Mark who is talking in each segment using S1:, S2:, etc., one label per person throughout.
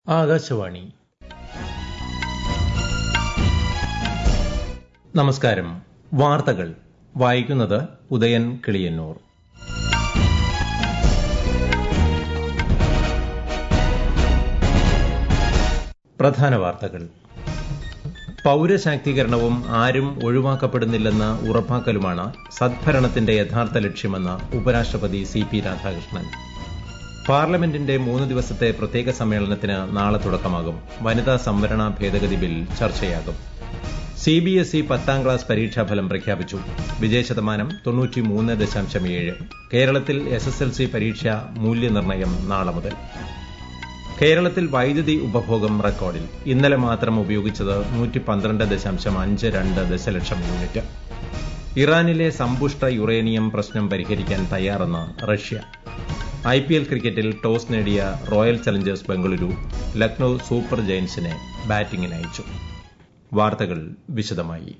S1: ആകാശവാണി നമസ്കാരം വാർത്തകൾ വായിക്കുന്നത് ഉദയൻ കിളിയന്നൂർ പ്രധാന വാർത്തകൾ പൌരശാക്തീകരണവും ആരും ഒഴിവാക്കപ്പെടുന്നില്ലെന്ന ഉറപ്പാക്കലുമാണ് സദ്ഭരണത്തിന്റെ യഥാർത്ഥ ലക്ഷ്യമെന്ന് ഉപരാഷ്ട്രപതി സി പി രാധാകൃഷ്ണൻ പാർലമെന്റിന്റെ മൂന്ന് ദിവസത്തെ പ്രത്യേക സമ്മേളനത്തിന് നാളെ തുടക്കമാകും വനിതാ സംവരണ ഭേദഗതി ബിൽ ചർച്ചയാകും സി ബി എസ് ഇ പത്താം ക്ലാസ് പരീക്ഷാഫലം പ്രഖ്യാപിച്ചു വിജയശതമാനം തൊണ്ണൂറ്റിമൂന്ന് ദശാംശം ഏഴ് കേരളത്തിൽ എസ് എസ് എൽ സി പരീക്ഷ മൂല്യനിർണ്ണയം നാളെ മുതൽ കേരളത്തിൽ വൈദ്യുതി ഉപഭോഗം റെക്കോർഡിൽ ഇന്നലെ മാത്രം ഉപയോഗിച്ചത് നൂറ്റി പന്ത്രണ്ട് ദശാംശം അഞ്ച് രണ്ട് ദശലക്ഷം യൂണിറ്റ് ഇറാനിലെ സമ്പുഷ്ട യുറേനിയം പ്രശ്നം പരിഹരിക്കാൻ തയ്യാറെന്ന് റഷ്യ ഐ പി എൽ ക്രിക്കറ്റിൽ ടോസ് നേടിയ royal challengers Bengaluru Lucknow super ജയൻസിനെ ബാറ്റിംഗിനയച്ചു വാർത്തകൾ വിശദമായി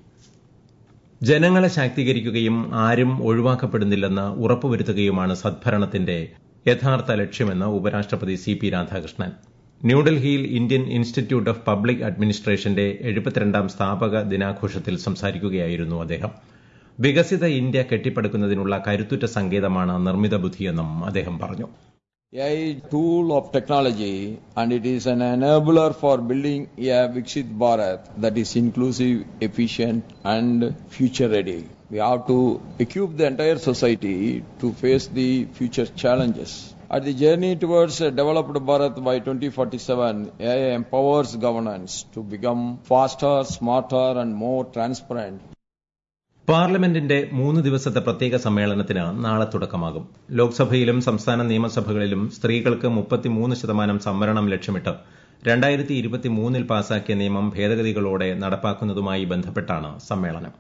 S1: ജനങ്ങളെ ശാക്തീകരിക്കുകയും ആരും ഒഴിവാക്കപ്പെടുന്നില്ലെന്ന് ഉറപ്പുവരുത്തുകയുമാണ് സദ്ഭരണത്തിന്റെ യഥാർത്ഥ ലക്ഷ്യമെന്ന് ഉപരാഷ്ട്രപതി സി പി രാധാകൃഷ്ണൻ ന്യൂഡൽഹിയിൽ ഇന്ത്യൻ ഇൻസ്റ്റിറ്റ്യൂട്ട് ഓഫ് പബ്ലിക് അഡ്മിനിസ്ട്രേഷന്റെ എഴുപത്തിരണ്ടാം സ്ഥാപക ദിനാഘോഷത്തിൽ സംസാരിക്കുകയായിരുന്നു അദ്ദേഹം വികസിത ഇന്ത്യ കെട്ടിപ്പടുക്കുന്നതിനുള്ള കരുത്തുറ്റ സങ്കേതമാണ് നിർമ്മിത ബുദ്ധിയെന്നും അദ്ദേഹം പറഞ്ഞു
S2: AI is a tool of technology and it is an enabler for building a Viksit Bharat that is inclusive, efficient and future ready. We have to equip the entire society to face the future challenges. At the journey towards a developed Bharat by 2047, AI empowers governance to become faster, smarter and more transparent.
S1: പാർലമെന്റിന്റെ മൂന്ന് ദിവസത്തെ പ്രത്യേക സമ്മേളനത്തിന് നാളെ തുടക്കമാകും ലോക്സഭയിലും സംസ്ഥാന നിയമസഭകളിലും സ്ത്രീകൾക്ക് മുപ്പത്തിമൂന്ന് ശതമാനം സംവരണം ലക്ഷ്യമിട്ട് രണ്ടായിരത്തി ഇരുപത്തിമൂന്നിൽ പാസാക്കിയ നിയമം ഭേദഗതികളോടെ നടപ്പാക്കുന്നതുമായി ബന്ധപ്പെട്ടാണ് സമ്മേളനം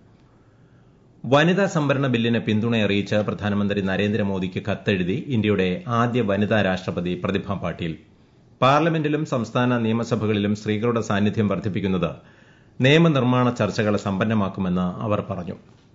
S1: വനിതാ സംവരണ ബില്ലിന് പിന്തുണ അറിയിച്ച് പ്രധാനമന്ത്രി നരേന്ദ്രമോദിക്ക് കത്തെഴുതി ഇന്ത്യയുടെ ആദ്യ വനിതാ രാഷ്ട്രപതി പ്രതിഭ പാട്ടീൽ പാർലമെന്റിലും സംസ്ഥാന നിയമസഭകളിലും സ്ത്രീകളുടെ സാന്നിധ്യം വർദ്ധിപ്പിക്കുന്നത് നിയമനിർമ്മാണ ചർച്ചകളെ സമ്പന്നമാക്കുമെന്ന് അവർ പറഞ്ഞു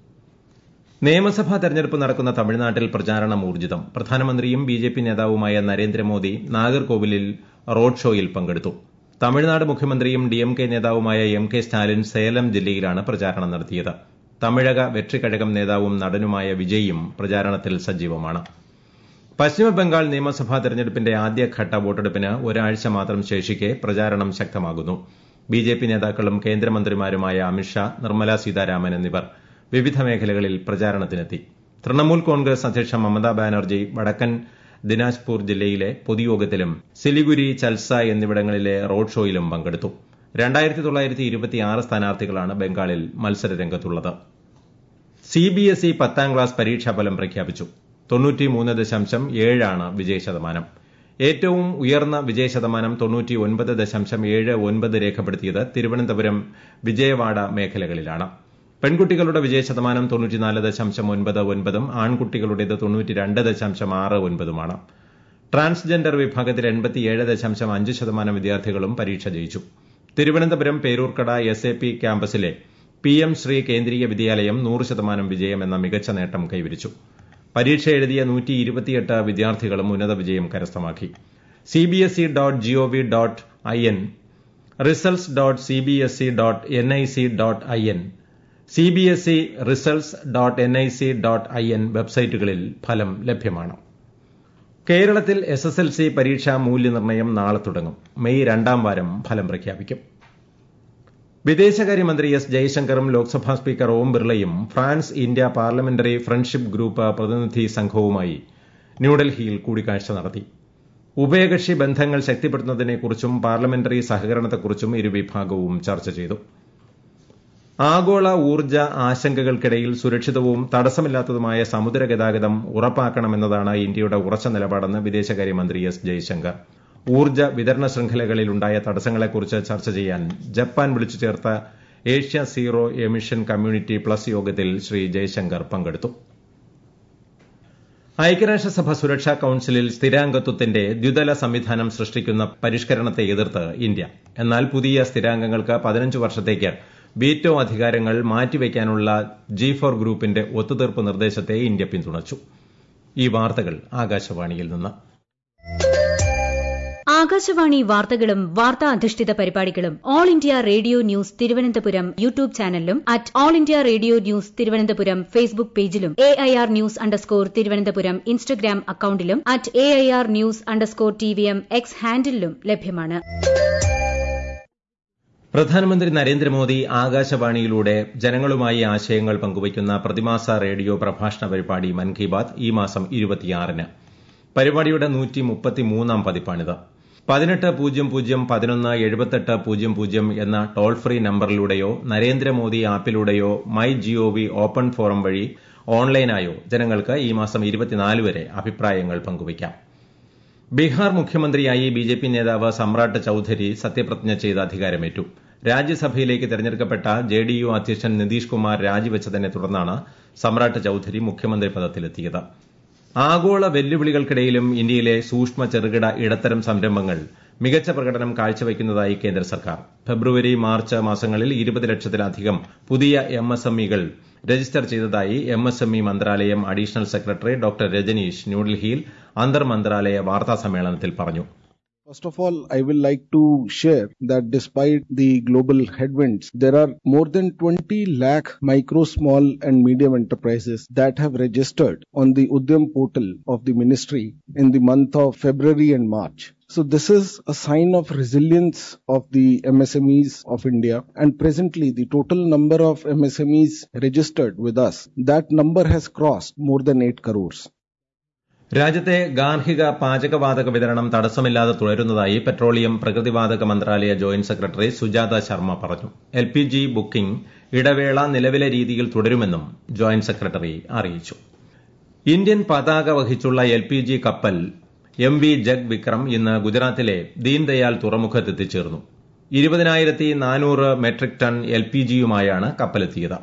S1: നിയമസഭാ തെരഞ്ഞെടുപ്പ് നടക്കുന്ന തമിഴ്നാട്ടിൽ പ്രചാരണം ഊർജിതം പ്രധാനമന്ത്രിയും ബി ജെ പി നേതാവുമായ നരേന്ദ്രമോദി നാഗർകോവിലിൽ റോഡ് ഷോയിൽ പങ്കെടുത്തു തമിഴ്നാട് മുഖ്യമന്ത്രിയും ഡി എം കെ നേതാവുമായ എം കെ സ്റ്റാലിൻ സേലം ജില്ലയിലാണ് പ്രചാരണം നടത്തിയത് തമിഴക വെട്രിക്കഴകം നേതാവും നടനുമായ വിജയും പ്രചാരണത്തിൽ സജീവമാണ് പശ്ചിമബംഗാൾ നിയമസഭാ തെരഞ്ഞെടുപ്പിന്റെ ആദ്യഘട്ട വോട്ടെടുപ്പിന് ഒരാഴ്ച മാത്രം ശേഷിക്കെ പ്രചാരണം ശക്തമാകുന്നു ബി ജെ പി നേതാക്കളും കേന്ദ്രമന്ത്രിമാരുമായ അമിത്ഷാ നിർമ്മല സീതാരാമൻ എന്നിവർ വിവിധ മേഖലകളിൽ പ്രചാരണത്തിനെത്തി തൃണമൂൽ കോൺഗ്രസ് അധ്യക്ഷ മമതാ ബാനർജി വടക്കൻ ദിനാജ്പൂർ ജില്ലയിലെ പൊതുയോഗത്തിലും സിലിഗുരി ചൽസ എന്നിവിടങ്ങളിലെ റോഡ് ഷോയിലും പങ്കെടുത്തു രണ്ടായിരത്തി തൊള്ളായിരത്തി ഇരുപത്തിയാറ് സ്ഥാനാർത്ഥികളാണ് ബംഗാളിൽ മത്സരരംഗത്തുള്ളത് സി ബി എസ് ഇ പത്താം ക്ലാസ് പരീക്ഷാഫലം പ്രഖ്യാപിച്ചു തൊണ്ണൂറ്റിമൂന്ന് ദശാംശം ഏഴാണ് വിജയശതമാനം ഏറ്റവും ഉയർന്ന വിജയശതമാനം തൊണ്ണൂറ്റി ഒൻപത് ദശാംശം ഏഴ് ഒൻപത് രേഖപ്പെടുത്തിയത് തിരുവനന്തപുരം വിജയവാഡ മേഖലകളിലാണ് പെൺകുട്ടികളുടെ വിജയശതമാനം തൊണ്ണൂറ്റിനാല് ദശാംശം ഒൻപത് ഒൻപതും ആൺകുട്ടികളുടേത് തൊണ്ണൂറ്റി രണ്ട് ദശാംശം ആറ് ഒൻപതുമാണ് ട്രാൻസ്ജെൻഡർ വിഭാഗത്തിൽ എൺപത്തിയേഴ് ദശാംശം അഞ്ച് ശതമാനം വിദ്യാർത്ഥികളും പരീക്ഷ ജയിച്ചു Thiruvananthapuram Peroorkada S A P ക്യാമ്പസിലെ പി എം ശ്രീ കേന്ദ്രീയ വിദ്യാലയം നൂറ് ശതമാനം വിജയം എന്ന മികച്ച നേട്ടം കൈവരിച്ചു പരീക്ഷ എഴുതിയ നൂറ്റി ഇരുപത്തിയെട്ട് വിദ്യാർത്ഥികളും ഉന്നത വിജയം കരസ്ഥമാക്കി C B S E dot gov dot I N results dot C B S E dot N I C dot I N C B S E results dot N I C dot I N വെബ്സൈറ്റുകളിൽ ഫലം ലഭ്യമാണ് കേരളത്തിൽ S S L C പരീക്ഷാ മൂല്യനിർണ്ണയം നാളെ തുടങ്ങും May രണ്ടാം വാരം ഫലം പ്രഖ്യാപിക്കും വിദേശകാര്യമന്ത്രി എസ് ജയശങ്കറും ലോക്സഭാ സ്പീക്കർ ഓം ബിർളയും France India parliamentary friendship group പ്രതിനിധി സംഘവുമായി ന്യൂഡൽഹിയിൽ കൂടിക്കാഴ്ച നടത്തി ഉഭയകക്ഷി ബന്ധങ്ങൾ ശക്തിപ്പെടുത്തുന്നതിനെക്കുറിച്ചും പാർലമെന്ററി സഹകരണത്തെക്കുറിച്ചും ഇരുവിഭാഗവും ചർച്ച ചെയ്തു ആഗോള ഊർജ്ജ ആശങ്കകൾക്കിടയിൽ സുരക്ഷിതവും തടസ്സമില്ലാത്തതുമായ സമുദ്ര ഗതാഗതം ഉറപ്പാക്കണമെന്നതാണ് ഇന്ത്യയുടെ ഉറച്ച നിലപാടെന്ന് വിദേശകാര്യമന്ത്രി എസ് ജയശങ്കർ ഊർജ്ജ വിതരണ ശൃംഖലകളിൽ ഉണ്ടായ തടസ്സങ്ങളെക്കുറിച്ച് ചർച്ച ചെയ്യാൻ ജപ്പാൻ വിളിച്ചു ചേർത്ത Asia zero emission community plus യോഗത്തിൽ ശ്രീ ജയശങ്കർ പങ്കെടുത്തു ഐക്യരാഷ്ട്രസഭ സുരക്ഷാ കൌൺസിലിൽ സ്ഥിരാംഗത്വത്തിന്റെ ദ്വിതല സംവിധാനം സൃഷ്ടിക്കുന്ന പരിഷ്കരണത്തെ എതിർത്ത് ഇന്ത്യ എന്നാൽ പുതിയ സ്ഥിരാംഗങ്ങൾക്ക് പതിനഞ്ച് വർഷത്തേക്ക് വീറ്റോ അധികാരങ്ങൾ മാറ്റിവെക്കാനുള്ള ജി ഫോർ ഗ്രൂപ്പിന്റെ ഒത്തുതീർപ്പ് നിർദ്ദേശത്തെ ഇന്ത്യ പിന്തുണച്ചു ഈ വാർത്തകൾ ആകാശവാണിയിൽ നിന്ന്
S3: ആകാശവാണി വാർത്തകളും വാർത്താ അധിഷ്ഠിത പരിപാടികളും all India radio news Thiruvananthapuram YouTube ചാനലിലും at all India radio news Thiruvananthapuram Facebook പേജിലും A I R news underscore Thiruvananthapuram Instagram അക്കൌണ്ടിലും at A I R news underscore T V M X ഹാൻഡിലും ലഭ്യമാണ്
S1: പ്രധാനമന്ത്രി നരേന്ദ്രമോദി ആകാശവാണിയിലൂടെ ജനങ്ങളുമായി ആശയങ്ങൾ പങ്കുവയ്ക്കുന്ന പ്രതിമാസ റേഡിയോ പ്രഭാഷണ പരിപാടി മൻ കി ബാത് ഈ മാസം ഇരുപത്തിയാറിന് പരിപാടിയുടെ നൂറ്റി മുപ്പത്തിമൂന്നാം പതിപ്പാണിത് പതിനെട്ട് പൂജ്യം പൂജ്യം പതിനൊന്ന് എഴുപത്തെട്ട് പൂജ്യം പൂജ്യം എന്ന toll free നമ്പറിലൂടെയോ Narendra Modi ആപ്പിലൂടെയോ my G O V open forum വഴി ഓൺലൈനായോ ജനങ്ങൾക്ക് ഈ മാസം ഇരുപത്തിനാല് വരെ അഭിപ്രായങ്ങൾ പങ്കുവയ്ക്കാം ബീഹാർ മുഖ്യമന്ത്രിയായി ബി ജെ പി നേതാവ് സമ്രാട്ട് ചൌധരി സത്യപ്രതിജ്ഞ ചെയ്ത് അധികാരമേറ്റു രാജ്യസഭയിലേക്ക് തെരഞ്ഞെടുക്കപ്പെട്ട ജെ ഡി യു അധ്യക്ഷൻ നിതീഷ് കുമാർ രാജിവെച്ചതിനെ തുടർന്നാണ് സമ്രാട്ട് ചൌധരി മുഖ്യമന്ത്രി പദത്തിലെത്തിയത് ആഗോള വെല്ലുവിളികൾക്കിടയിലും ഇന്ത്യയിലെ സൂക്ഷ്മ ചെറുകിട ഇടത്തരം സംരംഭങ്ങൾ മികച്ച പ്രകടനം കാഴ്ചവയ്ക്കുന്നതായി കേന്ദ്ര സർക്കാർ ഫെബ്രുവരി മാർച്ച് മാസങ്ങളിൽ ഇരുപത് ലക്ഷത്തിലധികം പുതിയ എം എസ് എം ഇകൾ രജിസ്റ്റർ ചെയ്തതായി എം എസ് എം ഇ മന്ത്രാലയം അഡീഷണൽ സെക്രട്ടറി ഡോക്ടർ രജനീഷ് ന്യൂഡൽഹിയിൽ അന്തർ മന്ത്രാലയ വാർത്താ സമ്മേളനത്തിൽ പറഞ്ഞു
S4: First of all, I will like to share that despite the global headwinds, there are more than 20 lakh micro, small and medium enterprises that have registered on the Udyam portal of the ministry in the month of February and March. So this is a sign of resilience of the MSMEs of India and presently the total number of MSMEs registered with us, that number has crossed more than 8 crores.
S1: രാജ്യത്തെ ഗാർഹിക പാചകവാതക വിതരണം തടസ്സമില്ലാതെ തുടരുന്നതായി petroleum പ്രകൃതിവാതക മന്ത്രാലയ joint secretary Sujatha Sharma പറഞ്ഞു L P G booking ഇടവേള നിലവിലെ രീതിയിൽ തുടരുമെന്നും ജോയിന്റ് സെക്രട്ടറി അറിയിച്ചു ഇന്ത്യൻ പതാക വഹിച്ചുള്ള എൽ പി ജി കപ്പൽ എം വി ജഗ് വിക്രം ഇന്ന് ഗുജറാത്തിലെ ദീൻദയാൽ തുറമുഖത്തെത്തിച്ചേർന്നു ഇരുപതിനായിരത്തി നാനൂറ് മെട്രിക് ടൺ എൽ പി ജിയുമായാണ് കപ്പലെത്തിയത്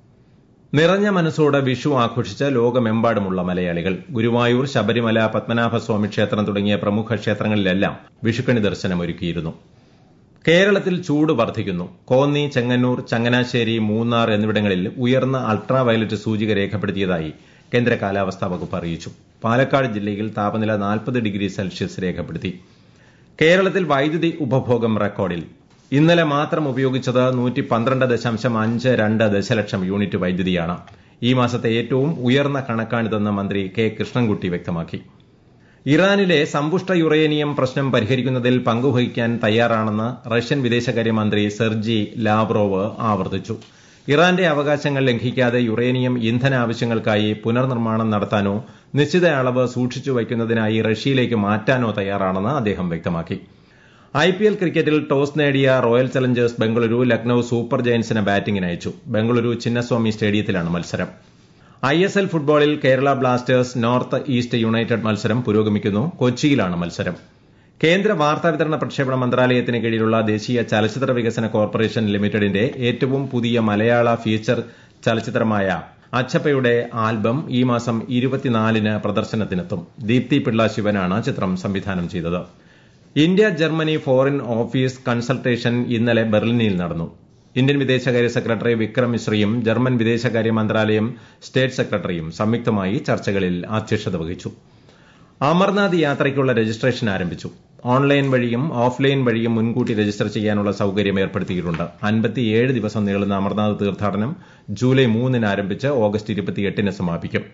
S1: നിറഞ്ഞ മനസ്സോടെ വിഷു ആഘോഷിച്ച ലോകമെമ്പാടുമുള്ള മലയാളികൾ ഗുരുവായൂർ ശബരിമല പത്മനാഭസ്വാമി ക്ഷേത്രം തുടങ്ങിയ പ്രമുഖ ക്ഷേത്രങ്ങളിലെല്ലാം വിഷുക്കണി ദർശനം ഒരുക്കിയിരുന്നു കേരളത്തിൽ ചൂട് വർദ്ധിക്കുന്നു കോന്നി ചെങ്ങന്നൂർ ചങ്ങനാശ്ശേരി മൂന്നാർ എന്നിവിടങ്ങളിൽ ഉയർന്ന അൾട്രാ വയലറ്റ് സൂചിക രേഖപ്പെടുത്തിയതായി കേന്ദ്ര കാലാവസ്ഥാ വകുപ്പ് അറിയിച്ചു പാലക്കാട് ജില്ലയിൽ താപനില നാൽപ്പത് ഡിഗ്രി സെൽഷ്യസ് രേഖപ്പെടുത്തി കേരളത്തിൽ വൈദ്യുതി ഉപഭോഗം റെക്കോർഡിൽ ഇന്നലെ മാത്രം ഉപയോഗിച്ചത് നൂറ്റി പന്ത്രണ്ട് ദശാംശം അഞ്ച് രണ്ട് ദശലക്ഷം യൂണിറ്റ് വൈദ്യുതിയാണ് ഈ മാസത്തെ ഏറ്റവും ഉയർന്ന കണക്കാണിതെന്ന് മന്ത്രി കെ കൃഷ്ണൻകുട്ടി വ്യക്തമാക്കി ഇറാനിലെ സമ്പുഷ്ട യുറേനിയം പ്രശ്നം പരിഹരിക്കുന്നതിൽ പങ്കുവഹിക്കാൻ തയ്യാറാണെന്ന് റഷ്യൻ വിദേശകാര്യമന്ത്രി സെർജി ലാവ്റോവ് ആവർത്തിച്ചു ഇറാന്റെ അവകാശങ്ങൾ ലംഘിക്കാതെ യുറേനിയം ഇന്ധന ആവശ്യങ്ങൾക്കായി പുനർനിർമ്മാണം നടത്താനോ നിശ്ചിത അളവ് സൂക്ഷിച്ചു വയ്ക്കുന്നതിനായി റഷ്യയിലേക്ക് മാറ്റാനോ തയ്യാറാണെന്ന് അദ്ദേഹം വ്യക്തമാക്കി ഐ പി എൽ ക്രിക്കറ്റിൽ ടോസ് നേടിയ royal challengers Bengaluru Lucknow super ജയൻസിന് ബാറ്റിംഗിന് അയച്ചു ബംഗളൂരു ചിന്നസ്വാമി സ്റ്റേഡിയത്തിലാണ് മത്സരം ഐ എസ് എൽ ഫുട്ബോളിൽ Kerala blasters north east united മത്സരം പുരോഗമിക്കുന്നു കൊച്ചിയിലാണ് മത്സരം കേന്ദ്ര വാർത്താവിതരണ പ്രക്ഷേപണ മന്ത്രാലയത്തിന് കീഴിലുള്ള ദേശീയ ചലച്ചിത്ര വികസന കോർപ്പറേഷൻ ലിമിറ്റഡിന്റെ ഏറ്റവും പുതിയ മലയാള ഫീച്ചർ ചലച്ചിത്രമായ അച്ചപ്പയുടെ ആൽബം ഈ മാസം ഇരുപത്തിനാലിന് പ്രദർശനത്തിനെത്തും ദീപ്തി പിള്ള ശിവനാണ് ചിത്രം സംവിധാനം ചെയ്തത് India Germany foreign office consultation ഇന്നലെ ബെർലിനിൽ നടന്നു ഇന്ത്യൻ വിദേശകാര്യ സെക്രട്ടറി വിക്രം മിശ്രയും ജർമ്മൻ വിദേശകാര്യ മന്ത്രാലയം സ്റ്റേറ്റ് സെക്രട്ടറിയും സംയുക്തമായി ചർച്ചകളിൽ അധ്യക്ഷത വഹിച്ചു അമർനാഥ് യാത്രയ്ക്കുള്ള രജിസ്ട്രേഷൻ ആരംഭിച്ചു ഓൺലൈൻ വഴിയും ഓഫ്ലൈൻ വഴിയും മുൻകൂട്ടി രജിസ്റ്റർ ചെയ്യാനുള്ള സൌകര്യം ഏർപ്പെടുത്തിയിട്ടുണ്ട് അൻപത്തിയേഴ് ദിവസം നീളുന്ന അമർനാഥ് തീർത്ഥാടനം ജൂലൈ മൂന്നിന് ആരംഭിച്ച് ഓഗസ്റ്റ് ഇരുപത്തിയെട്ടിന് സമാപിക്കും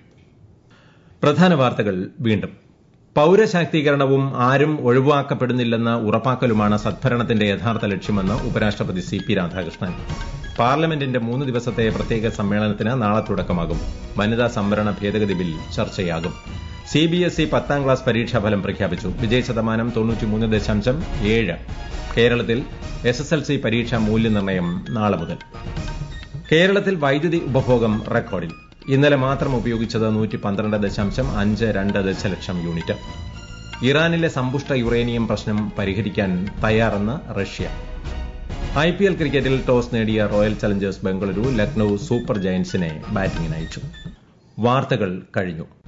S1: പ്രധാന വാർത്തകൾ വീണ്ടും പൌരശാക്തീകരണവും ആരും ഒഴിവാക്കപ്പെടുന്നില്ലെന്ന ഉറപ്പാക്കലുമാണ് സദ്ഭരണത്തിന്റെ യഥാർത്ഥ ലക്ഷ്യമെന്ന് ഉപരാഷ്ട്രപതി സി പി രാധാകൃഷ്ണൻ പാർലമെന്റിന്റെ മൂന്ന് ദിവസത്തെ പ്രത്യേക സമ്മേളനത്തിന് നാളെ തുടക്കമാകും വനിതാ സംവരണ ഭേദഗതി ബിൽ ചർച്ചയാകും സി ബി എസ് ഇ പത്താം ക്ലാസ് പരീക്ഷാഫലം പ്രഖ്യാപിച്ചു വിജയ ശതമാനം തൊണ്ണൂറ്റിമൂന്ന് ദശാംശം ഏഴ് കേരളത്തിൽ എസ് എസ് എൽ സി പരീക്ഷാ മൂല്യനിർണ്ണയം നാളെ മുതൽ കേരളത്തിൽ വൈദ്യുതി ഉപഭോഗം റെക്കോർഡിൽ ഇന്നലെ മാത്രം ഉപയോഗിച്ചത് നൂറ്റി പന്ത്രണ്ട് ദശാംശം അഞ്ച് രണ്ട് ദശലക്ഷം യൂണിറ്റ് ഇറാനിലെ സമ്പുഷ്ട യുറേനിയം പ്രശ്നം പരിഹരിക്കാൻ തയ്യാറെന്ന് റഷ്യ ഐ പി എൽ ക്രിക്കറ്റിൽ ടോസ് നേടിയ royal challengers Bengaluru Lucknow super ജയന്റ്സിനെ ബാറ്റിംഗിനയച്ചു വാർത്തകൾ കഴിഞ്ഞു